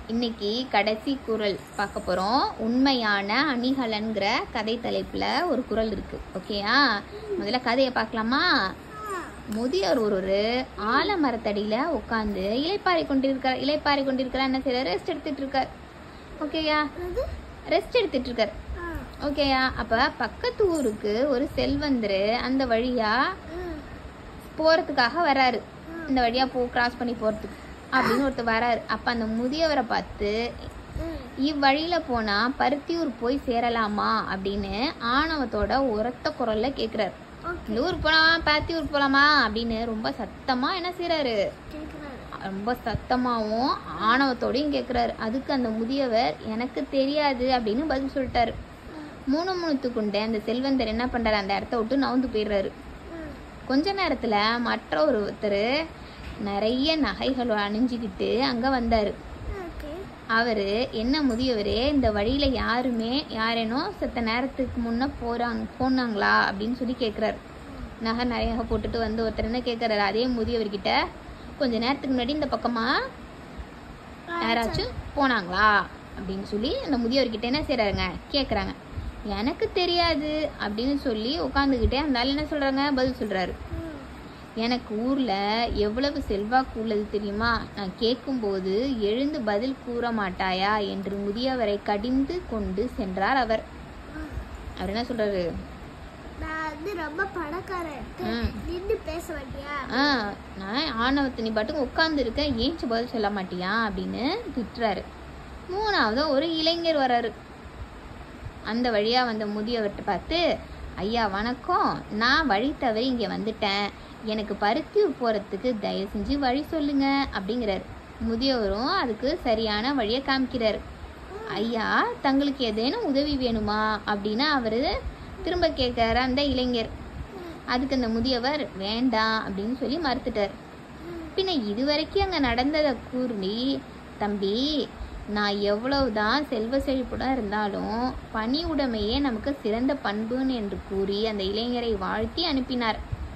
இன்னைக்கு கடைசி குறள் பார்க்க போகிறோம் உண்மையான அணிகலன்கிற கதை தலைப்பில் ஒரு குறள் இருக்கு ஓகேயா முதல்ல கதையை பார்க்கலாமா முதியோர் ஒருவர் ஆலமரத்தடியில் உட்காந்து இலைப்பாறை கொண்டிருக்கார் இலைப்பாறை கொண்டிருக்கிறார் என்ன செய்யறாரு ரெஸ்ட் எடுத்துட்டு இருக்கார் ஓகேயா ரெஸ்ட் எடுத்துட்டு இருக்கார் ஓகேயா அப்ப பக்கத்து ஊருக்கு ஒரு செல்வந்தர் அந்த வழியா போறதுக்காக வராரு இந்த வழியா போ கிராஸ் பண்ணி போறதுக்கு அப்படின்னு ஒருத்தர் வராரு அப்ப அந்த முதியவரை பார்த்து இவ்வழியில போனா பருத்தியூர் போய் சேரலாமா அப்படின்னு ஆணவத்தோட உரத்த குரல்ல கேக்குறாரு இந்த ஊர் போலாமா பருத்தியூர் போலாமா அப்படின்னு ரொம்ப சத்தமா என்ன செய்யறாரு ரொம்ப சத்தமாவும் ஆணவத்தோடையும் கேட்குறாரு அதுக்கு அந்த முதியவர் எனக்கு தெரியாது அப்படின்னு பதில் சொல்லிட்டாரு மூணு மூணுத்துக்குண்டே அந்த செல்வந்தர் என்ன பண்றாரு அந்த இடத்த விட்டு நவுந்து போயிடுறாரு கொஞ்ச நேரத்துல மற்ற ஒருத்தர் நிறைய நகைகள் அணிஞ்சுக்கிட்டு அங்க வந்தாரு அவரு என்ன முதியவரே இந்த வழியில யாருமே யாரேனும் செத்த நேரத்துக்கு முன்ன போறாங்க போனாங்களா அப்படின்னு சொல்லி கேக்குறாரு நகை நிறைய போட்டுட்டு வந்து ஒருத்தர் என்ன கேக்குறாரு அதே முதியவர்கிட்ட கொஞ்ச நேரத்துக்கு முன்னாடி இந்த பக்கமா யாராச்சும் போனாங்களா அப்படின்னு சொல்லி அந்த முதியவர்கிட்ட என்ன செய்றாங்க கேக்குறாங்க எனக்கு தெரியாது அப்படின்னு சொல்லி உட்காந்துக்கிட்டே அந்த ஆள் என்ன சொல்றாங்க பதில் சொல்றாரு எனக்கு ஊர்ல எவ்வளவு செல்வாக்கு உள்ளது தெரியுமா நான் கேட்கும்போது எழுந்து பதில் கூற மாட்டாயா என்று முதியவரை கடிந்து கொண்டு சென்றார் அவர் அவர் என்ன சொல்றாரு நான் வந்து ரொம்ப பணக்காரன் ம். நின்று பேச மாட்டியா ஆ நான் ஆணவத்து நீ பாட்டுக்கு உட்கார்ந்து இருக்க ஏன்ச்சு பதில் சொல்ல மாட்டியா அப்படின்னு திட்டுறாரு மூணாவது ஒரு இளைஞர் வராரு அந்த வழியா வந்த முதியவர்கிட்ட பார்த்து ஐயா வணக்கம் நான் வழி தவறி இங்க வந்துட்டேன் எனக்கு பருத்தியூர் போறதுக்கு தயவு செஞ்சு வழி சொல்லுங்க அப்படிங்கிறாரு முதியவரும் அதுக்கு சரியான வழியை காமிக்கிறாரு ஐயா தங்களுக்கு ஏதேனும் உதவி வேணுமா அப்படின்னு அவரு திரும்ப கேட்கிறாரு அந்த இளைஞர் அதுக்கு அந்த முதியவர் வேண்டாம் அப்படின்னு சொல்லி மறுத்துட்டார் பின்ன இதுவரைக்கும் அங்கே நடந்ததை கூறி தம்பி நான் எவ்வளவுதான் செல்வ செழிப்புடன் இருந்தாலும் பணி உடைமையே நமக்கு சிறந்த பண்புன்னு என்று கூறி அந்த இளைஞரை வாழ்த்தி அனுப்பினார்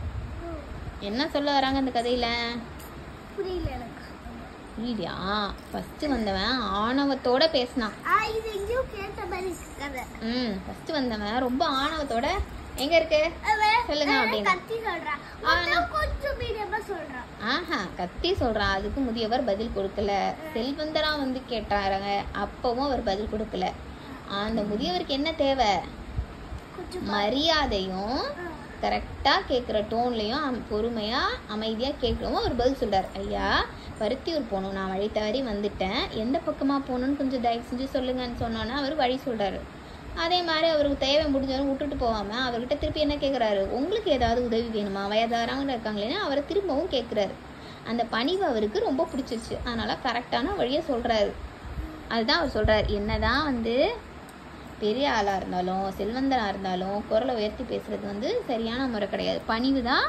என்ன சொல்ல வராங்க அந்த கதையில புரியல எனக்கு இல்லையா ஃபர்ஸ்ட் வந்தவன் ஆணவத்தோட பேசினான் ஆ இது எங்கேயோ கேட்ட மாதிரி இருக்கு கதை ம் ஃபர்ஸ்ட் வந்தவன் ரொம்ப ஆணவத்தோட எங்க இருக்கு அவன் சொல்லுங்க அவன் அப்படின்னு. கத்தி சொல்றான் ஆனா- அவன் கொஞ்சம் மீடியமா சொல்றான் ஆஹா கத்தி சொல்றான் அதுக்கு முதியவர் பதில் கொடுக்கல செல்வந்தரா வந்து கேட்டாருங்க அப்பவும் அவர் பதில் கொடுக்கல அந்த முதியவருக்கு என்ன தேவை கொஞ்சம் மரியாதையும் ஆ. கரெக்டா கேட்குற டோன்லயும் பொறுமையா அமைதியா கேட்கவும் அவர் பதில் சொல்றாரு ஐயா பருத்தியூர் போகணும் நான் வழி தவறி வந்துட்டேன் எந்த பக்கமா போகணும்னு கொஞ்சம் தயவு செஞ்சு சொல்லுங்கன்னு சொன்னோன்னா அவர் வழி சொல்றாரு அதே மாதிரி அவருக்கு தேவை முடிஞ்சவரும் விட்டுட்டு போகாம அவர்கிட்ட திருப்பி என்ன கேட்குறாரு உங்களுக்கு ஏதாவது உதவி வேணுமா வயதாரவங்க இருக்காங்களேன்னு அவரை திரும்பவும் கேட்குறாரு அந்த பணிவு அவருக்கு ரொம்ப பிடிச்சிருச்சு அதனால கரெக்டான வழியை சொல்றாரு அதுதான் அவர் சொல்றாரு என்னதான் வந்து பெரிய ஆளாக இருந்தாலும் செல்வந்தராக இருந்தாலும் குரலை உயர்த்தி பேசுறது வந்து சரியான முறை கிடையாது பணிவு தான்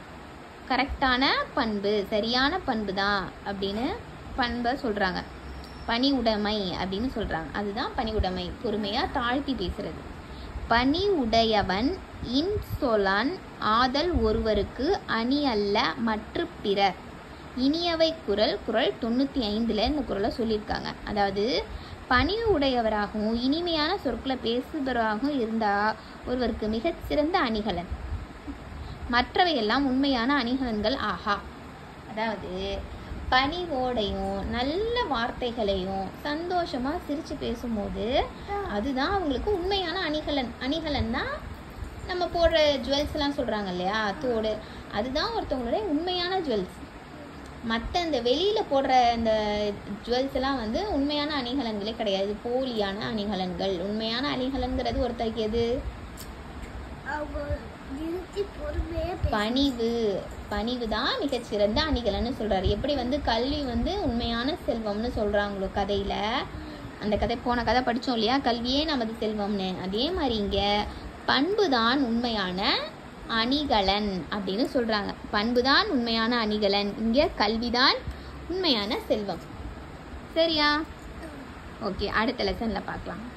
கரெக்டான பண்பு சரியான பண்பு தான் அப்படின்னு பண்பை சொல்கிறாங்க பணி உடைமை அப்படின்னு சொல்கிறாங்க அதுதான் பணி உடைமை பொறுமையாக தாழ்த்தி பேசுறது பணி உடையவன் இன்சொலான் ஆதல் ஒருவருக்கு அணி அல்ல மற்ற பிறர் இனியவை குரல் குரல் தொண்ணூற்றி ஐந்தில் இந்த குரலை சொல்லியிருக்காங்க அதாவது பணிவு உடையவராகவும் இனிமையான சொற்களை பேசுபவராகவும் இருந்தால் ஒருவருக்கு மிகச்சிறந்த அணிகலன் மற்றவையெல்லாம் உண்மையான அணிகலன்கள் ஆஹா அதாவது பணிவோடையும் நல்ல வார்த்தைகளையும் சந்தோஷமா சிரிச்சு பேசும்போது அதுதான் அவங்களுக்கு உண்மையான அணிகலன் அணிகலன்னா நம்ம போடுற ஜுவல்ஸ் எல்லாம் சொல்றாங்க இல்லையா தோடு அதுதான் ஒருத்தவங்களுடைய உண்மையான ஜுவல்ஸ் மற்ற இந்த வெளியில போடுற இந்த ஜுவல்ஸ் எல்லாம் வந்து உண்மையான அணிகலன்களே கிடையாது போலியான அணிகலன்கள் உண்மையான அணிகலன்கிறது ஒருத்தருக்கு எது அவங்க நிறுத்தி பொறுமையா பேச பணிவு பணிவு தான் மிகச்சிறந்த அணிகலன்னு சொல்றாரு எப்படி வந்து கல்வி வந்து உண்மையான செல்வம்னு சொல்றாங்களோ கதையில அந்த கதை போன கதை படிச்சோம் இல்லையா கல்வியே நமது செல்வம்னு அதே மாதிரி இங்க பண்பு தான் உண்மையான அணிகலன் அப்படின்னு சொல்றாங்க பண்பு தான் உண்மையான அணிகலன் இங்க கல்விதான் உண்மையான செல்வம் சரியா ஓகே அடுத்த லெசன்ல பார்க்கலாம்